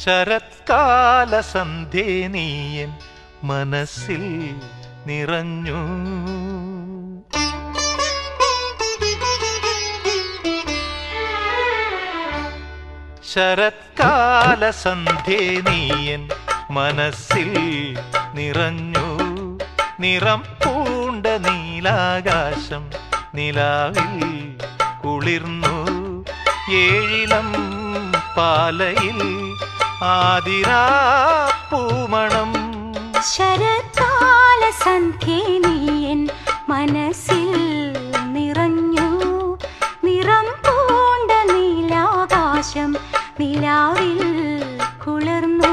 ശരത്കാല സന്ധ്യേ നീയൻ മനസ്സിൽ നിറഞ്ഞു ശരത്കാല സന്ധ്യേ നീയൻ മനസ്സിൽ നിറഞ്ഞു നിറം പൂണ്ട നീലാകാശം നിലാവിൽ കുളിർന്നു ഏഴിലം പാലയിൽ ആതിരാ പൂമണം ശരത്കാല സന്ധ്യേ നീയൻ മനസ്സിൽ നിറഞ്ഞു നിറം പൂണ്ട നീലാകാശം നിലാവിൽ കുളിർന്നു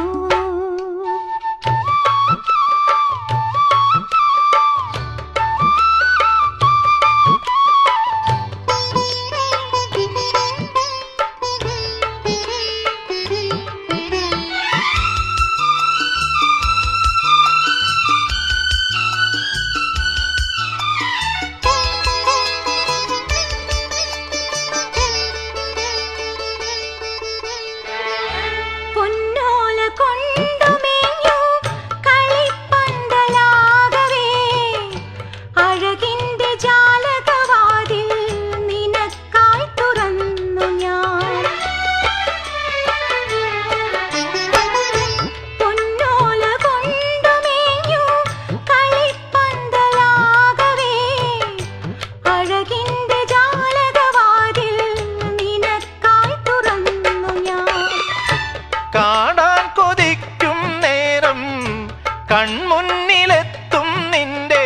പൊന്നോല കൊണ്ടുമേഞ്ഞു കളിപ്പന്തലാകവേ അഴകിന്റെ ജാലകവാതിൽ നിനക്കായി തുറന്നു ഞാൻ പൊന്നോല കൊണ്ടുമേഞ്ഞു കളിപ്പന്തലാകവേ അഴകിന്റെ ജാലകവാതിൽ നിനക്കായി തുറന്നു ഞാൻ കാണാൻ കൊതിക്കും നേരം കൺമുന്നിലെത്തും നിന്റെ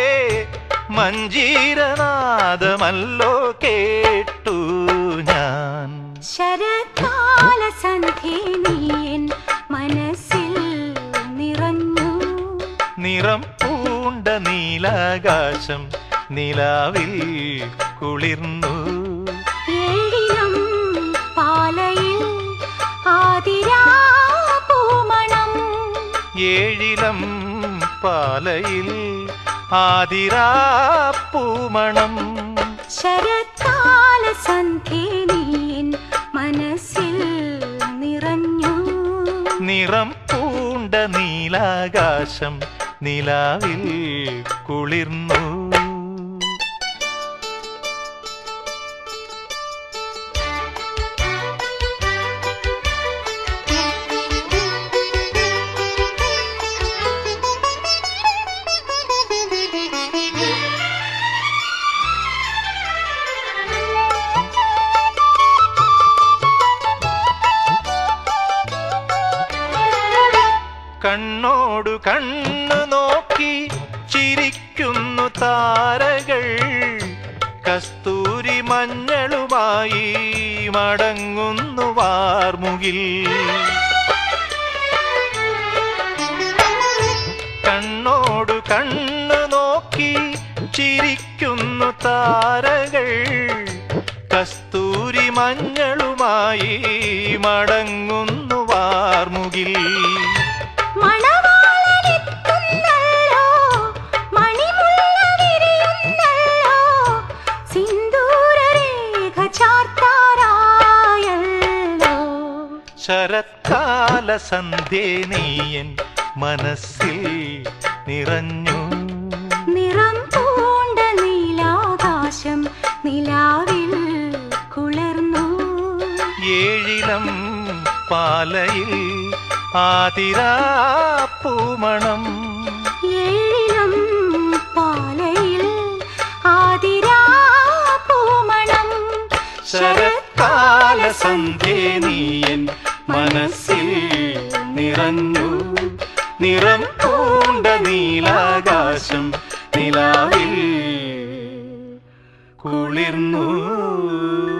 മഞ്ജീരനാദമല്ലോ കേട്ടു ഞാൻ ശരത്കാല സന്ധ്യേ നീയൻ മനസ്സിൽ നിറഞ്ഞു നിറം പൂണ്ട നീലാകാശം നിലാവിൽ കുളിർന്നു ഏഴിലും പാലയിൽ ആതിരാ പൂമണം ഏഴിലം പാലയിൽ ആതിരാ പൂമണം ശരത്കാല സന്ധ്യേ നീയൻ മനസ്സിൽ നിറഞ്ഞു നിറം പൂണ്ട നീലാകാശം നിലാവിൽ കുളിർന്നു കണ്ണോടു കണ്ണു നോക്കി ചിരിക്കുന്നു താരകൾ കസ്തൂരി മഞ്ഞളുമായി മടങ്ങുന്നു വാർമുകിൽ കണ്ണോടു കണ്ണു നോക്കി ചിരിക്കുന്നു താരകൾ കസ്തൂരി മഞ്ഞളുമായി മടങ്ങുന്നു വാർമുകിൽ മണവാളനെത്തുന്നല്ലോ, മണിമുല്ല വിരിയുന്നല്ലോ, സിന്ദൂരരേഖ ചാർത്താറായല്ലോ. ശരത്കാല സന്ധ്യേ നീയൻ മനസ്സിൽ നിറഞ്ഞു നിറം പൂണ്ട നീലാകാശം നിലാവിൽ കുളിർന്നു ഏഴിലം പാലയിൽ ആതിരാ പൂമണം ഏഴിലും പാലയിൽ ആതിരാ പൂമണം ശരത്കാല സന്ധ്യേ നീയൻ മനസ്സിൽ നിറഞ്ഞു നിറം പൂണ്ട നീലാകാശം നിലാവിൽ കുളിർന്നു